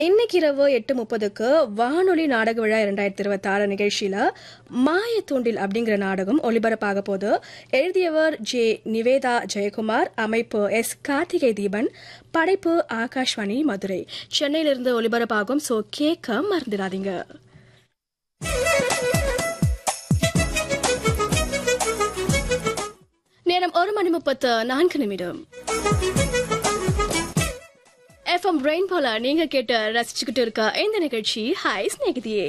இன்னைக்கு இரவு எட்டு முப்பதுக்கு வானொலி நாடக விழா இரண்டாயிரத்தி இருபத்தி ஆறு நிகழ்ச்சியில மாயத்தூண்டில் அப்படிங்கிற நாடகம் ஒளிபரப்பாக போது எழுதியவர் ஜே நிவேதா ஜெயக்குமார் அமைப்பு எஸ் கார்த்திகை தீபன் படைப்பு ஆகாஷ்வாணி மதுரை சென்னையிலிருந்து ஒளிபரப்பாகும் சோ கேட்க மறந்துடாதீங்க நேரம் ஒரு மணி முப்பத்து நான்கு நிமிடம் எஃப்எம் ரெயின்போல நீங்க கேட்டு ரசிச்சுக்கிட்டு இருக்க இந்த நிகழ்ச்சி ஹாய் ஸ்நேகிதியே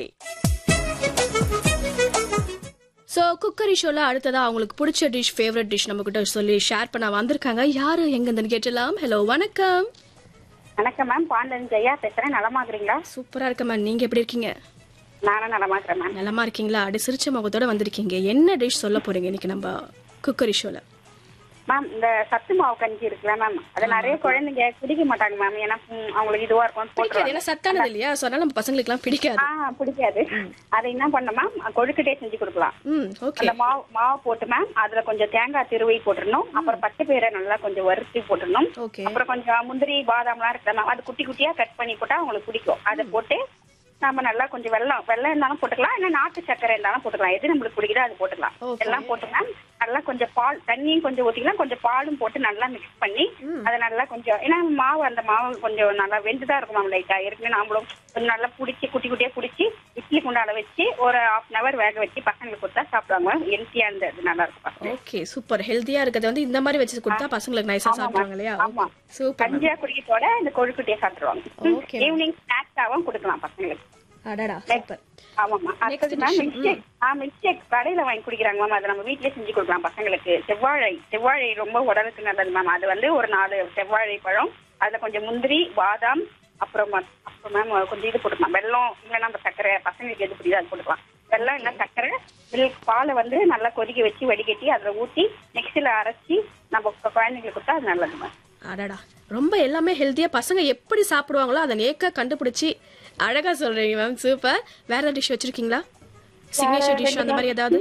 ஸோ குக்கரி ஷோல அடுத்ததா அவங்களுக்கு பிடிச்ச டிஷ் ஃபேவரட் டிஷ் நம்ம கிட்ட சொல்லி ஷேர் பண்ண வந்திருக்காங்க யாரு எங்கன்னு கேட்டலாம் ஹலோ வணக்கம் வணக்கம் மேம் பாண்டன் ஜெயா பேசுறேன் நலமா இருக்கிறீங்களா சூப்பரா இருக்க மேம் நீங்க எப்படி இருக்கீங்க நானும் நலமா இருக்கிறேன் மேம் நலமா இருக்கீங்களா அப்படி சிரிச்ச முகத்தோட வந்திருக்கீங்க என்ன டிஷ் சொல்ல போறீங்க இன்னைக்கு நம்ம குக்கரி ஷோல மேம் இந்த சத்து மாவு கஞ்சி இருக்குல்ல மேம் அது நிறைய குழந்தைங்க குடிக்க மாட்டாங்க மேம் ஏன்னா ம், அவங்களுக்கு இதுவா இருக்கும் பிடிக்காது போட்டுருவாங்க ஏன்னா சத்தானது இல்லையா ஸோ அதனால நம்ம பசங்களுக்குலாம் பிடிக்காது ஆ பிடிக்காது அதை என்ன பண்ண மேம் கொழுக்கட்டையே செஞ்சு கொடுக்கலாம் ம் ஓகே அந்த மாவு மாவு போட்டு மேம் அதுல கொஞ்சம் தேங்காய் திருவை போட்டுடணும் அப்புறம் பச்சை பயிரை நல்லா கொஞ்சம் வறுத்து போட்டுடணும் ஓகே அப்புறம் கொஞ்சம் முந்திரி பாதாம்லாம் இருக்குல்ல மேம் அது குட்டி குட்டியா கட் பண்ணி போட்டா அவங்களுக்கு பிடிக்கும் அதை போட்டு நம்ம நல்லா கொஞ்சம் வெள்ளம் வெள்ளம் இருந்தாலும் போட்டுக்கலாம் இல்ல நாட்டு சர்க்கரை இருந்தாலும் போட்டுக்கலாம் எது நம்மளுக்கு பிடிக்குதோ அது போட்டுக்கலாம் Okay. எல்லாம் போட்டு மேம் நல்லா கொஞ்சம் பால் தண்ணியும் கொஞ்சம் ஊத்திக்கலாம் கொஞ்சம் பாலும் போட்டு நல்லா மிக்ஸ் பண்ணி அதை நல்லா கொஞ்சம் ஏன்னா மாவு அந்த மாவு கொஞ்சம் நல்லா வெந்துதான் இருக்கும் மேம் லைட்டா ஏற்கனவே நாமளும் கொஞ்சம் நல்லா பிடிச்சி குட்டி குட்டியா பிடிச்சி இட்லி குண்டால வச்சு ஒரு ஹாஃப் அன் அவர் வேக வச்சு பசங்களுக்கு கொடுத்தா சாப்பிடுவாங்க மேம் ஹெல்த்தியா இருந்தது நல்லா இருக்கும் பசங்க ஓகே சூப்பர் ஹெல்தியா இருக்கிறது வந்து இந்த மாதிரி வச்சு கொடுத்தா பசங்களுக்கு நைஸா சாப்பிடுவாங்க இல்லையா ஆமா சூப்பர் கஞ்சியா குடிக்கத்தோட இந்த கொழுக்கட்டையை சாப்பிட்டுருவாங்க Okay. ஈவினிங் ஸ்நாக்ஸாவும் கொடுக்கலாம் பசங்களுக்கு அடடா சூப்பர் ஆமாமா அடுத்தது மேம் மில்க் ஷேக் ஆ மில்க் ஷேக் கடையில வாங்கி குடிக்கிறாங்க மேம் அதை நம்ம வீட்லயே செஞ்சு கொடுக்கலாம் பசங்களுக்கு செவ்வாழை செவ்வாழை ரொம்ப உடலுக்கு நல்லது மேம் அது வந்து ஒரு நாலு செவ்வாழை பழம் அதுல கொஞ்சம் முந்திரி பாதாம் அப்புறம் ம- அப்புறம் மேம் கொஞ்சம் இது போட்டுக்கலாம் வெல்லம் இல்லைன்னா நம்ம சர்க்கரை பசங்களுக்கு எது பிடிக்குதோ அது போட்டுக்கலாம் வெல்லம் இல்லை சர்க்கரை மில்க் பாலை வந்து நல்லா கொதிக்க வச்சு வடிகட்டி அதில் ஊற்றி மிக்சியில் அரைச்சி நம்ம கு- குழந்தைங்களுக்கு கொடுத்தா அது நல்லது மேம் அடடா ரொம்ப எல்லாமே ஹெல்த்தியா பசங்க எப்படி சாப்பிடுவாங்களோ அதை நேக்க கண்டுபிடிச்சி அழகா சொல்றீங்க மேம் சூப்பர் வேற டிஷ் வச்சிருக்கீங்களா சிக்னேச்சர் டிஷ் அந்த மாதிரி ஏதாவது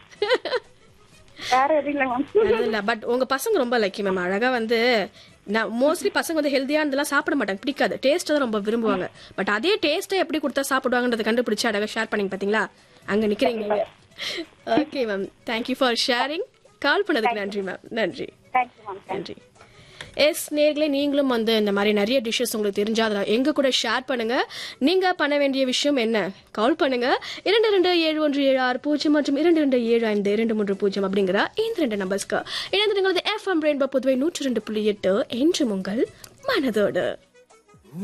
வேற எதுவும் இல்லை மேம் அது இல்ல பட் உங்க பசங்க ரொம்ப லக்கி மேம் அழகா வந்து நான் மோஸ்ட்லி பசங்க வந்து ஹெல்த்தியானதெல்லாம் சாப்பிட மாட்டாங்க பிடிக்காது டேஸ்ட் தான் ரொம்ப விரும்புவாங்க பட் அதே டேஸ்ட்டை எப்படி கொடுத்தா சாப்பிடுவாங்கன்றதை கண்டுபிடிச்சு அழகா ஷேர் பண்ணீங்க பாத்தீங்களா அங்க நிக்கிறீங்க நீங்க okay ma'am thank you for sharing call பண்ணதுக்கு நன்றி மேம் நன்றி தேங்க்யூ மேம் நன்றி எஸ் நேர்களே நீங்களும் வந்து இந்த மாதிரி நிறைய டிஷ்ஷஸ் உங்களுக்கு தெரிஞ்சா அதில் எங்க கூட ஷேர் பண்ணுங்க நீங்க பண்ண வேண்டிய விஷயம் என்ன கால் பண்ணுங்க இரண்டு ரெண்டு ஏழு ஒன்று ஏழு ஆறு பூஜ்ஜியம் மற்றும் இரண்டு ரெண்டு ஏழு ஐந்து இரண்டு மூன்று பூஜ்ஜியம் அப்படிங்கிற இந்த ரெண்டு நம்பர்ஸ்க்கு இணைந்திருக்கிறது எஃப்எம் ரெயின்போ புதுவை நூற்றி ரெண்டு புள்ளி எட்டு என்று உங்கள் மனதோடு